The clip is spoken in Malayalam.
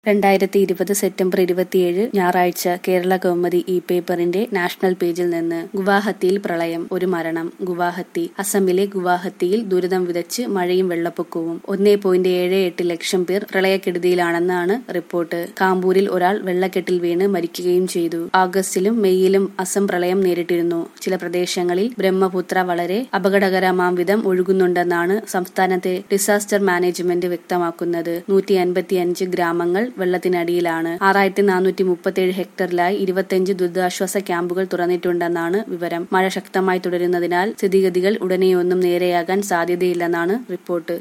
രണ്ടായിരത്തി ഇരുപത് സെപ്റ്റംബർ ഇരുപത്തിയേഴ് ഞായറാഴ്ച കേരള കൗമുദി ഇ പേപ്പറിന്റെ നാഷണൽ പേജിൽ നിന്ന് ഗുവാഹത്തിയിൽ പ്രളയം ഒരു മരണം ഗുവാഹത്തി അസമിലെ ഗുവാഹത്തിയിൽ ദുരിതം വിതച്ച് മഴയും വെള്ളപ്പൊക്കവും ഒന്നേ പോയിന്റ് ഏഴ് എട്ട് ലക്ഷം പേർ പ്രളയക്കെടുതിയിലാണെന്നാണ് റിപ്പോർട്ട് കാമ്പൂരിൽ ഒരാൾ വെള്ളക്കെട്ടിൽ വീണ് മരിക്കുകയും ചെയ്തു ആഗസ്റ്റിലും മെയ്യിലും അസം പ്രളയം നേരിട്ടിരുന്നു ചില പ്രദേശങ്ങളിൽ ബ്രഹ്മപുത്ര വളരെ അപകടകരമാം വിധം ഒഴുകുന്നുണ്ടെന്നാണ് സംസ്ഥാനത്തെ ഡിസാസ്റ്റർ മാനേജ്മെന്റ് വ്യക്തമാക്കുന്നത് നൂറ്റി അൻപത്തിയഞ്ച് ഗ്രാമങ്ങൾ വെള്ളത്തിനടിയിലാണ് ആറായിരത്തി നാനൂറ്റി മുപ്പത്തിയേഴ് ഹെക്ടറിലായി ഇരുപത്തിയഞ്ച് ദുരിതാശ്വാസ ക്യാമ്പുകൾ തുറന്നിട്ടുണ്ടെന്നാണ് വിവരം മഴ ശക്തമായി തുടരുന്നതിനാൽ സ്ഥിതിഗതികൾ ഉടനെയൊന്നും നേരെയാകാൻ സാധ്യതയില്ലെന്നാണ് റിപ്പോർട്ട്